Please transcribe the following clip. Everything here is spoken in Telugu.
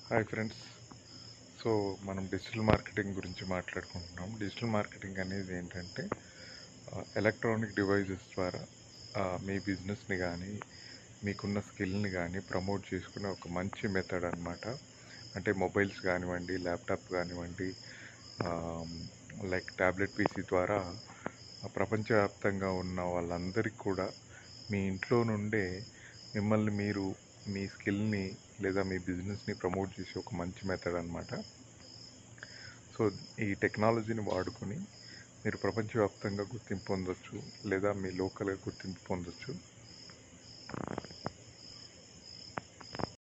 హాయ్ ఫ్రెండ్స్ సో మనం డిజిటల్ మార్కెటింగ్ గురించి మాట్లాడుకుంటున్నాం డిజిటల్ మార్కెటింగ్ అనేది ఏంటంటే ఎలక్ట్రానిక్ డివైజెస్ ద్వారా ఆ, మీ బిజినెస్ని కానీ మీకున్న స్కిల్ని కానీ ప్రమోట్ చేసుకునే ఒక మంచి మెథడ్ అన్నమాట అంటే మొబైల్స్ కానివ్వండి ల్యాప్టాప్ కానివ్వండి లైక్ ట్యాబ్లెట్ పీసీ ద్వారా ఆ, ప్రపంచవ్యాప్తంగా ఉన్న వాళ్ళందరికీ కూడా మీ ఇంట్లో నుండే మిమ్మల్ని మీరు మీ స్కిల్ని లేదా మీ బిజినెస్ని ప్రమోట్ చేసే ఒక మంచి మెథడ్ అనమాట సో ఈ టెక్నాలజీని వాడుకొని మీరు ప్రపంచవ్యాప్తంగా గుర్తింపు పొందొచ్చు లేదా మీ లోకల్గా గుర్తింపు పొందొచ్చు